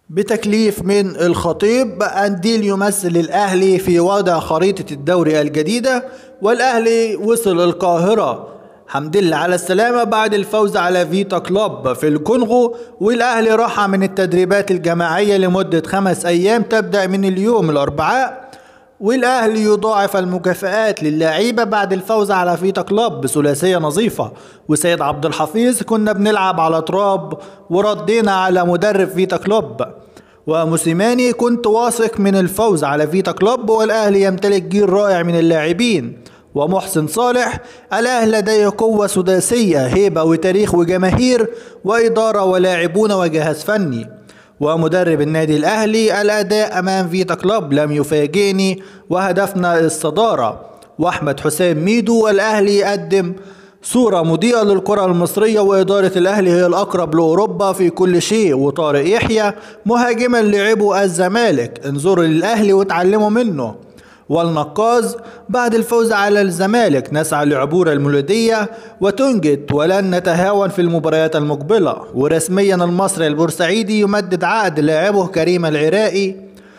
بتكليف من الخطيب أنديل يمثل الأهلي في وضع خريطة الدوري الجديدة والأهلي وصل القاهرة حمد لله على السلامة بعد الفوز على فيتا كلوب في الكونغو والأهلي راح من التدريبات الجماعية لمدة خمس أيام تبدأ من اليوم الأربعاء والأهلي يضاعف المكافآت للاعيبة بعد الفوز على فيتا كلوب بثلاثية نظيفة وسيد عبد الحفيظ كنا بنلعب على تراب وردينا على مدرب فيتا كلوب وموسيماني كنت واثق من الفوز على فيتا كلوب والأهلي يمتلك جيل رائع من اللاعبين ومحسن صالح الأهلي لديه قوة سداسية هيبة وتاريخ وجماهير وإدارة ولاعبون وجهاز فني ومدرب النادي الأهلي الأداء أمام فيتا كلوب لم يفاجئني وهدفنا الصدارة وأحمد حسام ميدو الأهلي يقدم صورة مضيئة للكرة المصرية وإدارة الأهلي هي الأقرب لأوروبا في كل شيء وطارق يحيى مهاجما لعبوا الزمالك انظروا للأهلي وتعلموا منه والنقاز بعد الفوز على الزمالك نسعى لعبور المولودية وتنجد ولن نتهاون في المباريات المقبلة ورسميا المصري البورسعيدي يمدد عقد لاعبه كريم العراقي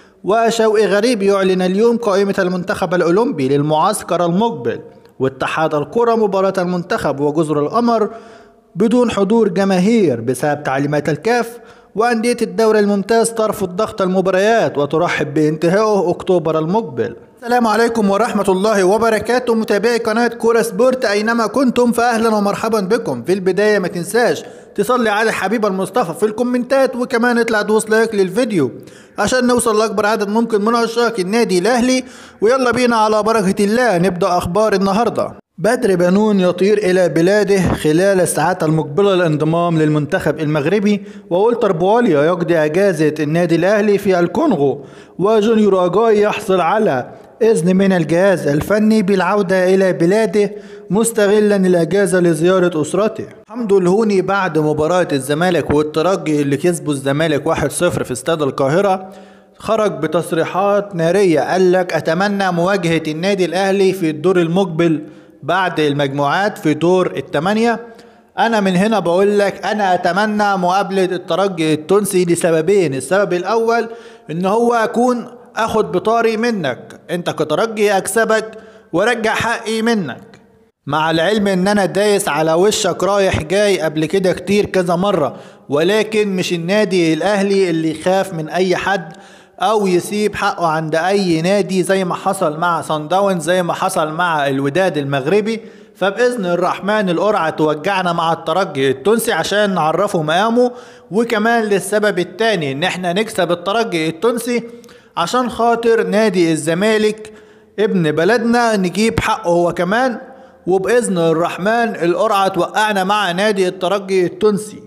وشوقي غريب يعلن اليوم قائمة المنتخب الأولمبي للمعسكر المقبل واتحاد الكرة مباراة المنتخب وجزر القمر بدون حضور جماهير بسبب تعليمات الكاف وأندية الدوري الممتاز ترفض ضغط المباريات وترحب بانتهائه أكتوبر المقبل السلام عليكم ورحمة الله وبركاته متابعي قناة كورة سبورت أينما كنتم فأهلا ومرحبا بكم في البداية ما تنساش تصلي على الحبيب المصطفى في الكومنتات وكمان اطلع دوس لايك للفيديو عشان نوصل لأكبر عدد ممكن من عشاق النادي الأهلي ويلا بينا على بركة الله نبدأ أخبار النهاردة بدر بنون يطير إلى بلاده خلال الساعات المقبلة للانضمام للمنتخب المغربي وولتر بواليا يقضي أجازة النادي الأهلي في الكونغو وجونيور أجاي يحصل على إذن من الجهاز الفني بالعودة إلى بلاده مستغلا الأجازة لزيارة أسرته حمد الهوني بعد مباراة الزمالك والترجي اللي كسبوا الزمالك 1-0 في استاد القاهرة خرج بتصريحات نارية قال لك أتمنى مواجهة النادي الأهلي في الدور المقبل بعد المجموعات في دور الثمانية أنا من هنا بقول لك أنا أتمنى مقابلة الترجي التونسي لسببين السبب الأول إن هو أكون أخد بطاري منك أنت كترجي أكسبك وارجع حقي منك مع العلم ان انا دايس على وشك رايح جاي قبل كده كتير كذا مرة ولكن مش النادي الاهلي اللي يخاف من اي حد او يسيب حقه عند اي نادي زي ما حصل مع صن داون زي ما حصل مع الوداد المغربي فباذن الرحمن القرعه توجعنا مع الترجي التونسي عشان نعرفه مقامه وكمان للسبب التاني ان احنا نكسب الترجي التونسي عشان خاطر نادي الزمالك ابن بلدنا نجيب حقه هو كمان وباذن الرحمن القرعه توقعنا مع نادي الترجي التونسي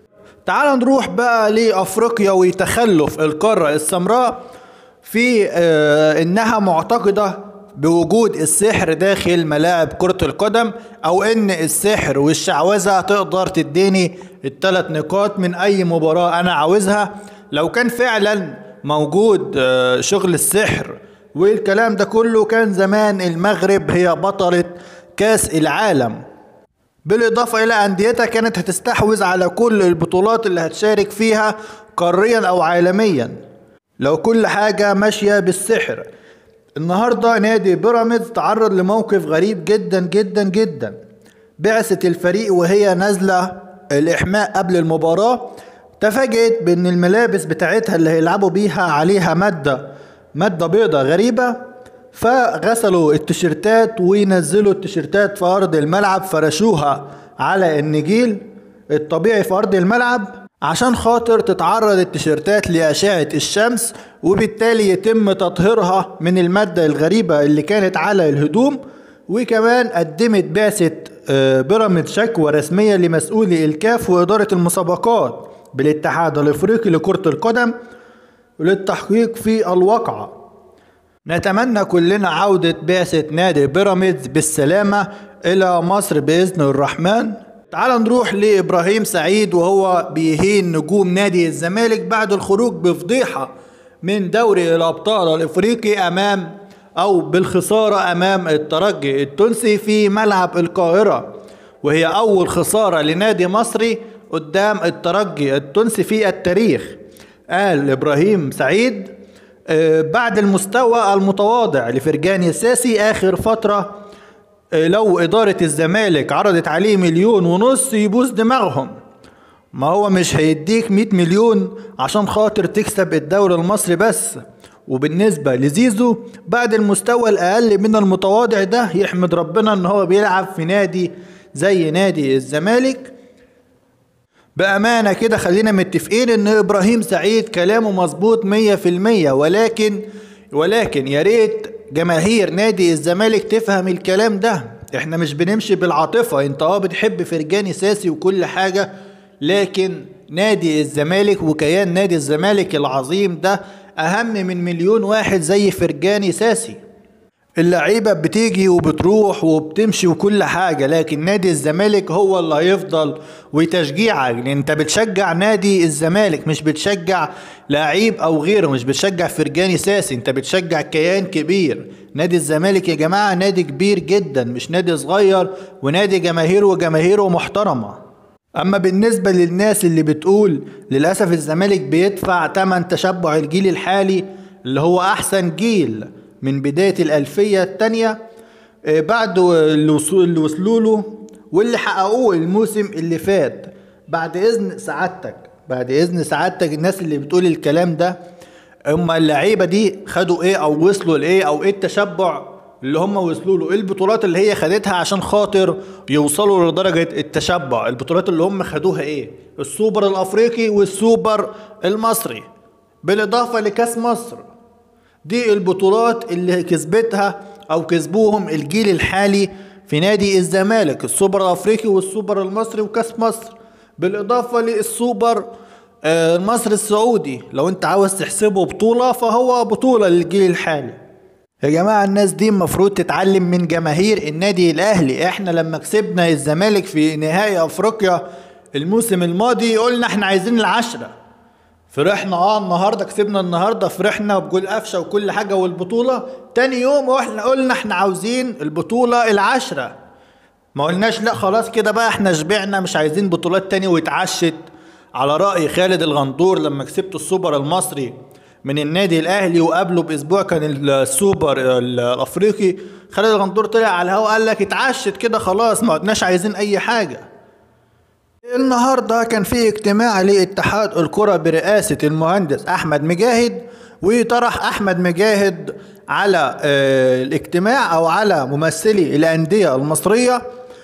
تعال نروح بقى لافريقيا وتخلف القاره السمراء في آه انها معتقده بوجود السحر داخل ملاعب كرة القدم او ان السحر والشعوذة تقدر تديني الثلاث نقاط من اي مباراة انا عاوزها لو كان فعلا موجود آه شغل السحر والكلام ده كله كان زمان المغرب هي بطلة كاس العالم بالإضافة إلى أنديتها كانت هتستحوذ على كل البطولات اللي هتشارك فيها قاريا أو عالميا لو كل حاجة ماشية بالسحر النهاردة نادي بيراميدز تعرض لموقف غريب جدا جدا جدا بعثة الفريق وهي نازلة الإحماء قبل المباراة تفاجئت بأن الملابس بتاعتها اللي هيلعبوا بيها عليها مادة مادة بيضة غريبة فغسلوا التيشيرتات ونزلوا التيشيرتات في ارض الملعب فرشوها على النجيل الطبيعي في ارض الملعب عشان خاطر تتعرض التيشيرتات لأشعة الشمس وبالتالي يتم تطهيرها من المادة الغريبة اللي كانت على الهدوم وكمان قدمت بعثة بيراميد شكوى رسمية لمسؤولي الكاف وإدارة المسابقات بالاتحاد الإفريقي لكرة القدم للتحقيق في الواقعة نتمنى كلنا عودة بعثة نادي بيراميدز بالسلامة إلى مصر بإذن الرحمن تعال نروح لإبراهيم سعيد وهو بيهين نجوم نادي الزمالك بعد الخروج بفضيحة من دوري الأبطال الإفريقي أمام أو بالخسارة أمام الترجي التونسي في ملعب القاهرة وهي أول خسارة لنادي مصري قدام الترجي التونسي في التاريخ قال ابراهيم سعيد آه، بعد المستوى المتواضع لفرجاني الساسي اخر فتره آه، لو اداره الزمالك عرضت عليه مليون ونص يبوس دماغهم ما هو مش هيديك 100 مليون عشان خاطر تكسب الدوري المصري بس وبالنسبة لزيزو بعد المستوى الأقل من المتواضع ده يحمد ربنا إن هو بيلعب في نادي زي نادي الزمالك بأمانة كده خلينا متفقين إن إبراهيم سعيد كلامه مظبوط مية في المية ولكن ولكن يا ريت جماهير نادي الزمالك تفهم الكلام ده احنا مش بنمشي بالعاطفة انت اه بتحب فرجاني ساسي وكل حاجة لكن نادي الزمالك وكيان نادي الزمالك العظيم ده اهم من مليون واحد زي فرجاني ساسي اللعيبة بتيجي وبتروح وبتمشي وكل حاجة لكن نادي الزمالك هو اللي هيفضل وتشجيعك لان انت بتشجع نادي الزمالك مش بتشجع لعيب او غيره مش بتشجع فرجاني ساسي انت بتشجع كيان كبير نادي الزمالك يا جماعة نادي كبير جدا مش نادي صغير ونادي جماهيره وجماهيره محترمة اما بالنسبة للناس اللي بتقول للأسف الزمالك بيدفع تمن تشبع الجيل الحالي اللي هو احسن جيل من بداية الألفية التانية آه، بعد اللي وصلوا اللي وصلوا له واللي حققوه الموسم اللي فات بعد إذن سعادتك بعد إذن سعادتك الناس اللي بتقول الكلام ده هم اللعيبة دي خدوا إيه أو وصلوا لإيه أو إيه التشبع اللي هم وصلوا له إيه البطولات اللي هي خدتها عشان خاطر يوصلوا لدرجة التشبع البطولات اللي هم خدوها إيه السوبر الأفريقي والسوبر المصري بالإضافة لكأس مصر دي البطولات اللي كسبتها او كسبوهم الجيل الحالي في نادي الزمالك السوبر الافريقي والسوبر المصري وكاس مصر بالاضافه للسوبر آه، المصري السعودي لو انت عاوز تحسبه بطوله فهو بطوله للجيل الحالي يا جماعة الناس دي المفروض تتعلم من جماهير النادي الأهلي احنا لما كسبنا الزمالك في نهائي أفريقيا الموسم الماضي قلنا احنا عايزين العشرة فرحنا اه النهارده كسبنا النهارده فرحنا بجول قفشه وكل حاجه والبطوله تاني يوم واحنا قلنا احنا عاوزين البطوله العشره ما قلناش لا خلاص كده بقى احنا شبعنا مش عايزين بطولات تاني واتعشت على رأي خالد الغندور لما كسبت السوبر المصري من النادي الاهلي وقبله باسبوع كان السوبر الافريقي خالد الغندور طلع على الهوا قال لك اتعشت كده خلاص ما عدناش عايزين اي حاجه النهارده كان في اجتماع لاتحاد الكرة برئاسة المهندس أحمد مجاهد وطرح أحمد مجاهد على آه، الاجتماع أو على ممثلي الأندية المصرية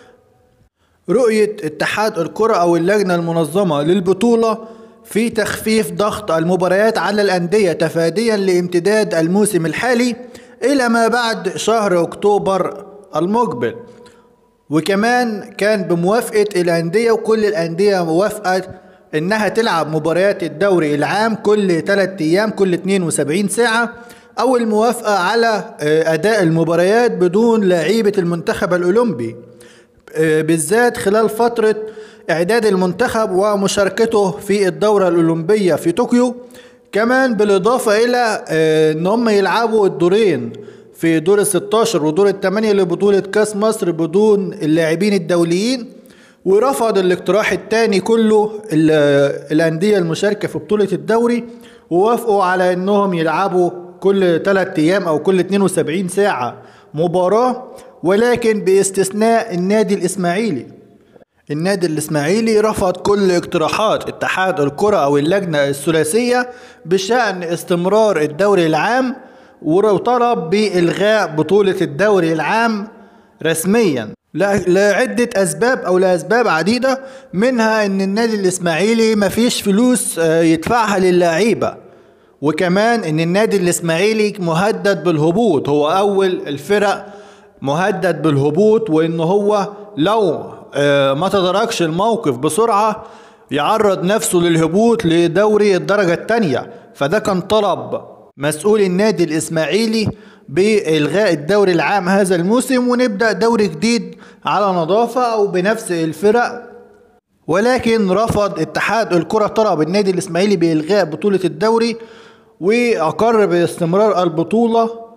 رؤية اتحاد الكرة أو اللجنة المنظمة للبطولة في تخفيف ضغط المباريات على الأندية تفاديا لامتداد الموسم الحالي إلى ما بعد شهر أكتوبر المقبل وكمان كان بموافقة الأندية وكل الأندية موافقة إنها تلعب مباريات الدوري العام كل 3 أيام كل 72 ساعة أو الموافقة على آه، أداء المباريات بدون لعيبة المنتخب الأولمبي آه، بالذات خلال فترة إعداد المنتخب ومشاركته في الدورة الأولمبية في طوكيو كمان بالإضافة إلى آه، إن هم يلعبوا الدورين في دور ال 16 ودور الثمانية لبطولة كاس مصر بدون اللاعبين الدوليين ورفض الاقتراح الثاني كله ال- الأندية المشاركة في بطولة الدوري ووافقوا على انهم يلعبوا كل 3 ايام او كل 72 ساعة مباراة ولكن باستثناء النادي الاسماعيلي النادي الاسماعيلي رفض كل اقتراحات اتحاد الكرة او اللجنة الثلاثية بشأن استمرار الدوري العام وطلب بإلغاء بطولة الدوري العام رسميا لا- لعدة أسباب أو لأسباب عديدة منها إن النادي الإسماعيلي مفيش فلوس آه، يدفعها للعيبة وكمان إن النادي الإسماعيلي مهدد بالهبوط هو أول الفرق مهدد بالهبوط وإن هو لو آه، ما تدركش الموقف بسرعة يعرض نفسه للهبوط لدوري الدرجة الثانية فده كان طلب مسؤول النادي الإسماعيلي بإلغاء الدوري العام هذا الموسم ونبدأ دوري جديد على نظافة أو بنفس الفرق ولكن رفض اتحاد الكرة طلب النادي الإسماعيلي بإلغاء بطولة الدوري وأقر باستمرار البطولة